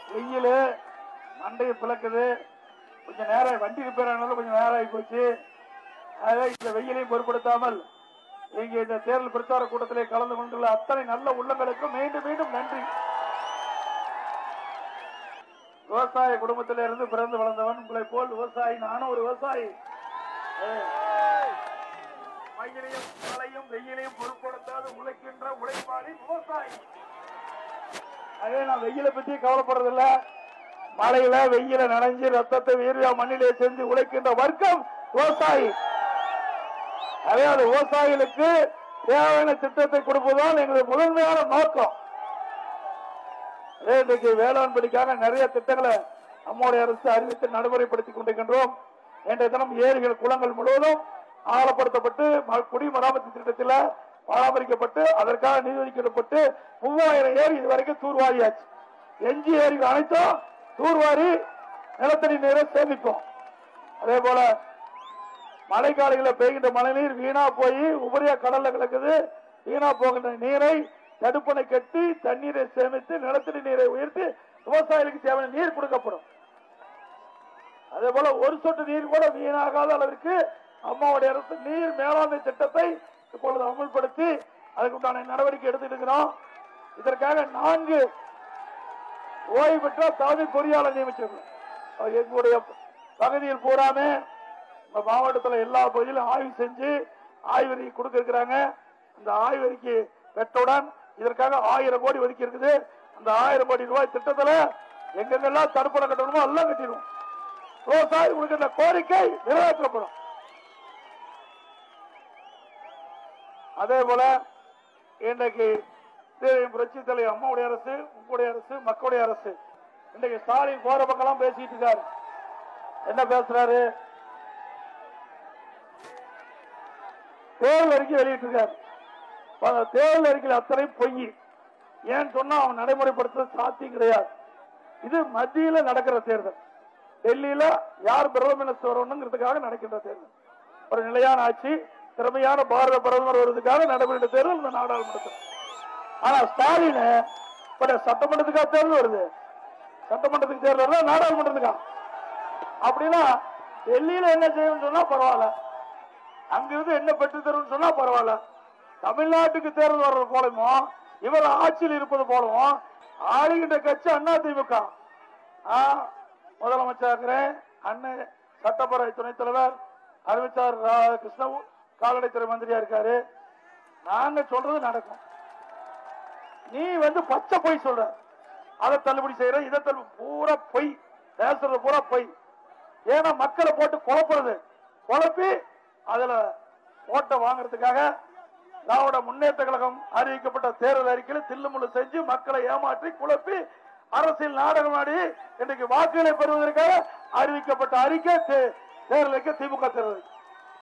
வெயில் மண்டையை பிளக்குது கொஞ்சம் நேரம் வண்டி ரிப்பேர் ஆனாலும் கொஞ்சம் நேரம் ஆகி போச்சு ஆகவே இந்த வெயிலையும் பொருட்படுத்தாமல் இங்கே இந்த தேர்தல் பிரச்சார கூட்டத்திலே கலந்து கொண்டுள்ள அத்தனை நல்ல உள்ளங்களுக்கும் மீண்டும் மீண்டும் நன்றி விவசாய குடும்பத்திலிருந்து பிறந்து வளர்ந்தவன் உங்களை போல் விவசாயி நானும் ஒரு விவசாயி மயிலையும் மழையும் வெயிலையும் பொருட்படுத்தாது உழைக்கின்ற உழைப்பாளி விவசாயி அதே நான் வெயிலை பத்தி கவலைப்படுறதில்ல மழையில வெயில நனைஞ்சு ரத்தத்தை வீரியா மண்ணிலே செஞ்சு உழைக்கின்ற வர்க்கம் விவசாயி அதே அது விவசாயிகளுக்கு தேவையான திட்டத்தை கொடுப்பதுதான் எங்களுடைய முதன்மையான நோக்கம் அதே இன்றைக்கு வேளாண் படிக்காக நிறைய திட்டங்களை நம்முடைய அரசு அறிவித்து நடைமுறைப்படுத்திக் கொண்டிருக்கின்றோம் இன்றைய தினம் ஏரிகள் குளங்கள் முழுவதும் ஆழப்படுத்தப்பட்டு ம- குடிமராமத்து திட்டத்தில் பராமரிக்கப்பட்டு அதற்காக நிதி ஒதுக்கப்பட்டு மூவாயிரம் ஏரி இதுவரைக்கும் தூர்வாரியாச்சு எஞ்சி ஏரிகள் அனைத்தும் தூர்வாரி நிலத்தடி நீரை சேமிப்போம் அதே போல மழைக்காலங்களில் பெய்கின்ற மழைநீர் வீணா போய் உபரியா கடல்ல கிடக்குது வீணா போகின்ற நீரை தடுப்பணை கட்டி தண்ணீரை சேமித்து நிலத்தடி நீரை உயர்த்தி விவசாயிகளுக்கு தேவையான நீர் கொடுக்கப்படும் அதே போல ஒரு சொட்டு நீர் கூட வீணாகாத அளவிற்கு அம்மாவுடைய அரசு நீர் மேலாண்மை திட்டத்தை இப்பொழுது அமல்படுத்தி அதுக்குண்டான நடவடிக்கை எடுத்துட்டு இருக்கிறோம் இதற்காக நான்கு ஓய்வு பெற்ற தலைமை பொறியாளர் நியமிச்சிருக்கோம் அவர் எங்களுடைய பகுதியில் பூராமே நம்ம மாவட்டத்தில் எல்லா பகுதியிலும் ஆய்வு செஞ்சு ஆய்வறிக்கை கொடுக்க இருக்கிறாங்க அந்த ஆய்வறிக்கை பெற்றவுடன் இதற்காக ஆயிரம் கோடி ஒதுக்கி இருக்குது அந்த ஆயிரம் கோடி ரூபாய் திட்டத்துல எங்கெங்கெல்லாம் தடுப்பணை கட்டணுமோ எல்லாம் கட்டிடுவோம் விவசாயி கொடுக்கின்ற கோரிக்கை நிறைவேற்றப்படும் அதே போல இன்றைக்கு சீரழியும் புரட்சி தலைவர் அம்மாவுடைய அரசு உங்களுடைய அரசு மக்களுடைய அரசு இன்றைக்கு ஸ்டாலின் போற பக்கம்லாம் பேசிட்டு இருக்காரு என்ன பேசுறாரு தேர்தல் அறிக்கை வெளியிட்டு இருக்காரு ப- தேர்தல் அறிக்கையில் அத்தனை பொய் ஏன்னு சொன்னா அவன் நடைமுறைப்படுத்துறது சாத்தியம் கிடையாது இது மத்தியில நடக்கிற தேர்தல் டெல்லியில யார் பிரதம மினிஸ்டர் வரணுங்கிறதுக்காக நடக்கின்ற தேர்தல் ஒரு நிலையான ஆட்சி திறமையான பாரத பிரதமர் வருவதற்காக நடைபெற்ற தேர்தல் இந்த நாடாளுமன்றத்தில் ஆனா ஸ்டாலின் இப்ப சட்டமன்றத்துக்காக தேர்தல் வருது சட்டமன்றத்துக்கு தேர்தல் வருதா நாடாளுமன்றத்துக்கா அப்படின்னா டெல்லியில என்ன செய்யணும்னு சொன்னா பரவாயில்ல அங்கிருந்து என்ன பெற்று தரும்னு சொன்னா பரவாயில்ல தமிழ்நாட்டுக்கு தேர்தல் வர்றது போலவும் இவர் ஆட்சியில் இருப்பது போலவும் ஆளுகின்ற கட்சி அண்ணா திமுக முதலமைச்சர் இருக்கிறேன் அண்ணன் சட்டப்பேரவை துணைத் தலைவர் அறிவிச்சார் ரா- கிருஷ்ண கால்நடைத்துறை மந்திரியா இருக்காரு நாங்க சொல்றது நடக்கும் நீ வந்து பச்சை பொய் சொல்ற அதை தள்ளுபடி செய்யற இதை தள்ளு பூரா பொய் பேசுறது பூரா பொய் ஏன்னா மக்களை போட்டு குழப்புறது குழப்பி அதுல ஓட்டை வாங்குறதுக்காக திராவிட முன்னேற்ற கழகம் அறிவிக்கப்பட்ட தேர்தல் அறிக்கையில் தில்லுமுள்ளு செஞ்சு மக்களை ஏமாற்றி குழப்பி அரசியல் நாடகம் ஆடி இன்றைக்கு வாக்குகளை பெறுவதற்காக அறிவிக்கப்பட்ட அறிக்கை தே- தேர்தல் அறிக்கை திமுக தேர்தல் அறிக்கை.